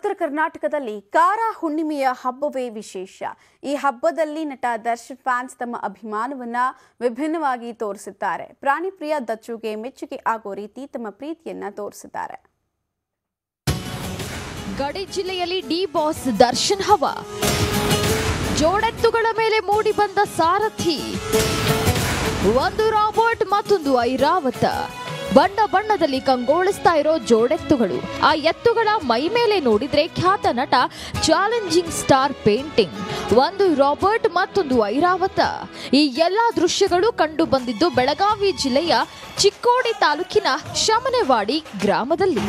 ಉತ್ತರ ಕರ್ನಾಟಕದಲ್ಲಿ ಕಾರ ಹುಣ್ಣಿಮೆಯ ಹಬ್ಬವೇ ವಿಶೇಷ ಈ ಹಬ್ಬದಲ್ಲಿ ನಟ ದರ್ಶನ್ ಫ್ಯಾನ್ಸ್ ತಮ್ಮ ಅಭಿಮಾನವನ್ನ ವಿಭಿನ್ನವಾಗಿ ತೋರಿಸಿದ್ದಾರೆ ಪ್ರಾಣಿ ಪ್ರಿಯ ದಚ್ಚುಗೆ ಮೆಚ್ಚುಗೆ ಆಗೋ ರೀತಿ ತಮ್ಮ ಪ್ರೀತಿಯನ್ನ ತೋರಿಸಿದ್ದಾರೆ ಗಡಿ ಜಿಲ್ಲೆಯಲ್ಲಿ ಡಿ ಬಾಸ್ ದರ್ಶನ್ ಹವ ಜೋಡೆತ್ತುಗಳ ಮೇಲೆ ಮೂಡಿ ಬಂದ ಸಾರಥಿ ಒಂದು ರಾಬರ್ಟ್ ಮತ್ತೊಂದು ಐರಾವತ ಬಣ್ಣ ಬಣ್ಣದಲ್ಲಿ ಕಂಗೊಳಿಸ್ತಾ ಇರೋ ಜೋಡೆತ್ತುಗಳು ಆ ಎತ್ತುಗಳ ಮೈ ಮೇಲೆ ನೋಡಿದ್ರೆ ಖ್ಯಾತ ನಟ ಚಾಲೆಂಜಿಂಗ್ ಸ್ಟಾರ್ ಪೇಂಟಿಂಗ್ ಒಂದು ರಾಬರ್ಟ್ ಮತ್ತೊಂದು ಐರಾವತ ಈ ಎಲ್ಲಾ ದೃಶ್ಯಗಳು ಕಂಡು ಬಂದಿದ್ದು ಬೆಳಗಾವಿ ಜಿಲ್ಲೆಯ ಚಿಕ್ಕೋಡಿ ತಾಲೂಕಿನ ಶಮನೆವಾಡಿ ಗ್ರಾಮದಲ್ಲಿ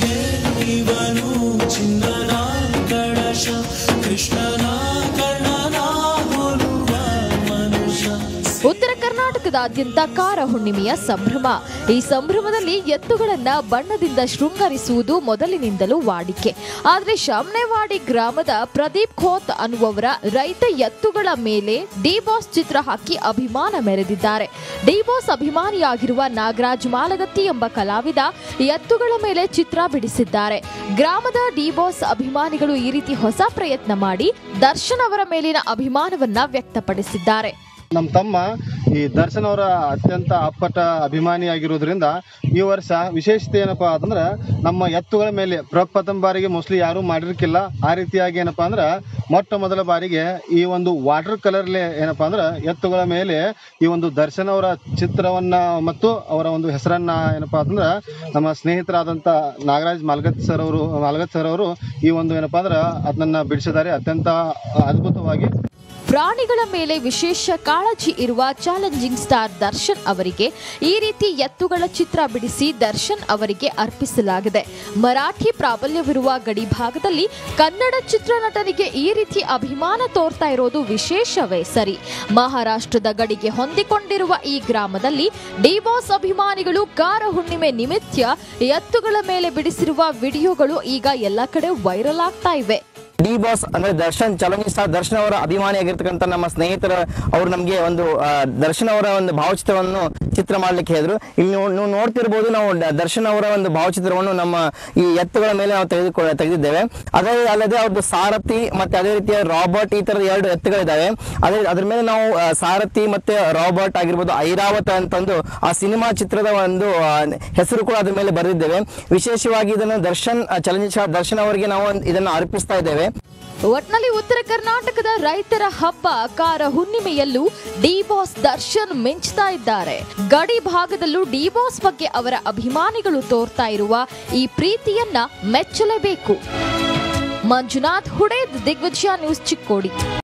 ಉತ್ತರ ಕರ್ನಾಟಕದಾದ್ಯಂತ ಕಾರ ಹುಣ್ಣಿಮೆಯ ಸಂಭ್ರಮ ಈ ಸಂಭ್ರಮದಲ್ಲಿ ಎತ್ತುಗಳನ್ನ ಬಣ್ಣದಿಂದ ಶೃಂಗರಿಸುವುದು ಮೊದಲಿನಿಂದಲೂ ವಾಡಿಕೆ ಆದ್ರೆ ಶಮನೆವಾಡಿ ಗ್ರಾಮದ ಪ್ರದೀಪ್ ಖೋತ್ ಅನ್ನುವವರ ರೈತ ಎತ್ತುಗಳ ಮೇಲೆ ಡಿ ಬಾಸ್ ಚಿತ್ರ ಹಾಕಿ ಅಭಿಮಾನ ಮೆರೆದಿದ್ದಾರೆ ಡಿ ಬಾಸ್ ಅಭಿಮಾನಿಯಾಗಿರುವ ನಾಗರಾಜ್ ಮಾಲಗತ್ತಿ ಎಂಬ ಕಲಾವಿದ ಎತ್ತುಗಳ ಮೇಲೆ ಚಿತ್ರ ಬಿಡಿಸಿದ್ದಾರೆ ಗ್ರಾಮದ ಡಿ ಬಾಸ್ ಅಭಿಮಾನಿಗಳು ಈ ರೀತಿ ಹೊಸ ಪ್ರಯತ್ನ ಮಾಡಿ ದರ್ಶನ್ ಅವರ ಮೇಲಿನ ಅಭಿಮಾನವನ್ನ ವ್ಯಕ್ತಪಡಿಸಿದ್ದಾರೆ ನಮ್ಮ ತಮ್ಮ ಈ ದರ್ಶನ್ ಅವರ ಅತ್ಯಂತ ಅಪ್ಪಟ ಅಭಿಮಾನಿಯಾಗಿರೋದ್ರಿಂದ ಈ ವರ್ಷ ವಿಶೇಷತೆ ಏನಪ್ಪಾ ಅಂತಂದ್ರೆ ನಮ್ಮ ಎತ್ತುಗಳ ಮೇಲೆ ಪ್ರಪ್ರಥಮ ಬಾರಿಗೆ ಮೋಸ್ಟ್ಲಿ ಯಾರೂ ಮಾಡಿರ್ಕಿಲ್ಲ ಆ ರೀತಿಯಾಗಿ ಏನಪ್ಪಾ ಅಂದ್ರೆ ಮೊಟ್ಟ ಮೊದಲ ಬಾರಿಗೆ ಈ ಒಂದು ವಾಟರ್ ಕಲರ್ಲೆ ಏನಪ್ಪಾ ಅಂದ್ರೆ ಎತ್ತುಗಳ ಮೇಲೆ ಈ ಒಂದು ದರ್ಶನ್ ಅವರ ಚಿತ್ರವನ್ನ ಮತ್ತು ಅವರ ಒಂದು ಹೆಸರನ್ನ ಏನಪ್ಪಾ ಅಂತಂದ್ರೆ ನಮ್ಮ ಸ್ನೇಹಿತರಾದಂತ ನಾಗರಾಜ್ ಮಾಲ್ಗತ್ ಸರ್ ಅವರು ಮಾಲ್ಗತ್ ಸರ್ ಅವರು ಈ ಒಂದು ಏನಪ್ಪಾ ಅಂದ್ರೆ ಅದನ್ನ ಬಿಡಿಸಿದ್ದಾರೆ ಅತ್ಯಂತ ಅದ್ಭುತವಾಗಿ ಪ್ರಾಣಿಗಳ ಮೇಲೆ ವಿಶೇಷ ಕಾಳಜಿ ಇರುವ ಚಾಲೆಂಜಿಂಗ್ ಸ್ಟಾರ್ ದರ್ಶನ್ ಅವರಿಗೆ ಈ ರೀತಿ ಎತ್ತುಗಳ ಚಿತ್ರ ಬಿಡಿಸಿ ದರ್ಶನ್ ಅವರಿಗೆ ಅರ್ಪಿಸಲಾಗಿದೆ ಮರಾಠಿ ಪ್ರಾಬಲ್ಯವಿರುವ ಗಡಿ ಭಾಗದಲ್ಲಿ ಕನ್ನಡ ಚಿತ್ರನಟನಿಗೆ ಈ ರೀತಿ ಅಭಿಮಾನ ತೋರ್ತಾ ಇರೋದು ವಿಶೇಷವೇ ಸರಿ ಮಹಾರಾಷ್ಟ್ರದ ಗಡಿಗೆ ಹೊಂದಿಕೊಂಡಿರುವ ಈ ಗ್ರಾಮದಲ್ಲಿ ಡಿಬಾಸ್ ಅಭಿಮಾನಿಗಳು ಕಾರ ಹುಣ್ಣಿಮೆ ನಿಮಿತ್ತ ಎತ್ತುಗಳ ಮೇಲೆ ಬಿಡಿಸಿರುವ ವಿಡಿಯೋಗಳು ಈಗ ಎಲ್ಲ ಕಡೆ ವೈರಲ್ ಆಗ್ತಾ ಇವೆ ಡಿ ಬಾಸ್ ಅಂದ್ರೆ ದರ್ಶನ್ ಚಾಲೆಂಜಿಂಗ್ ಸ್ಟಾರ್ ದರ್ಶನ್ ಅವರ ಅಭಿಮಾನಿಯಾಗಿರ್ತಕ್ಕಂಥ ನಮ್ಮ ಸ್ನೇಹಿತರ ಅವರು ನಮಗೆ ಒಂದು ಆ, ದರ್ಶನ್ ಅವರ ಒಂದು ಭಾವಚಿತ್ರವನ್ನು ಚಿತ್ರ ಮಾಡ್ಲಿಕ್ಕೆ ಹೇಳಿದ್ರು ಇಲ್ಲಿ ನೀವು ನೀವು ನೋಡ್ತಿರ್ಬೋದು ನಾವು ಡ- ದರ್ಶನ್ ಅವರ ಒಂದು ಭಾವಚಿತ್ರವನ್ನು ನಮ್ಮ ಈ ಎತ್ತುಗಳ ಮೇಲೆ ನಾವು ತೆಗೆದುಕೊ ತೆಗೆದಿದ್ದೇವೆ ಅದೇ ಅಲ್ಲದೆ ಅವ್ರದ್ದು ಸಾರಥಿ ಮತ್ತೆ ಅದೇ ರೀತಿಯ ರಾಬರ್ಟ್ ಈ ತರದ ಎರಡು ಎತ್ತುಗಳಿದ್ದಾವೆ ಅದೇ ಅದ್ರ ಮೇಲೆ ನಾವು ಆ, ಸಾರಥಿ ಮತ್ತೆ ರಾಬರ್ಟ್ ಆಗಿರ್ಬೋದು ಐರಾವತ ಅಂತಂದು ಆ ಸಿನಿಮಾ ಚಿತ್ರದ ಒಂದು ಆ, ಹೆಸರು ಕೂಡ ಅದ್ರ ಮೇಲೆ ಬರೆದಿದ್ದೇವೆ ವಿಶೇಷವಾಗಿ ಇದನ್ನು ದರ್ಶನ್ ಚಾಲೆಂಜಿಂಗ್ ಸ್ಟಾರ್ ದರ್ಶನ್ ಅವರಿಗೆ ನಾವು ಒಂದು ಇದನ್ನು ಅರ್ಪಿಸ್ತಾ ಇದ್ದೇವೆ ಒಟ್ನಲ್ಲಿ ಉತ್ತರ ಕರ್ನಾಟಕದ ರೈತರ ಹಬ್ಬ ಕಾರ ಹುಣ್ಣಿಮೆಯಲ್ಲೂ ಡಿ ಬಾಸ್ ದರ್ಶನ್ ಮಿಂಚ್ತಾ ಇದ್ದಾರೆ ಗಡಿ ಭಾಗದಲ್ಲೂ ಡಿ ಬಾಸ್ ಬಗ್ಗೆ ಅವರ ಅಭಿಮಾನಿಗಳು ತೋರ್ತಾ ಇರುವ ಈ ಪ್ರೀತಿಯನ್ನ ಮೆಚ್ಚಲೇಬೇಕು ಮಂಜುನಾಥ್ ಹುಡೇದ್ ದಿಗ್ವಿಜಯ ನ್ಯೂಸ್ ಚಿಕ್ಕೋಡಿ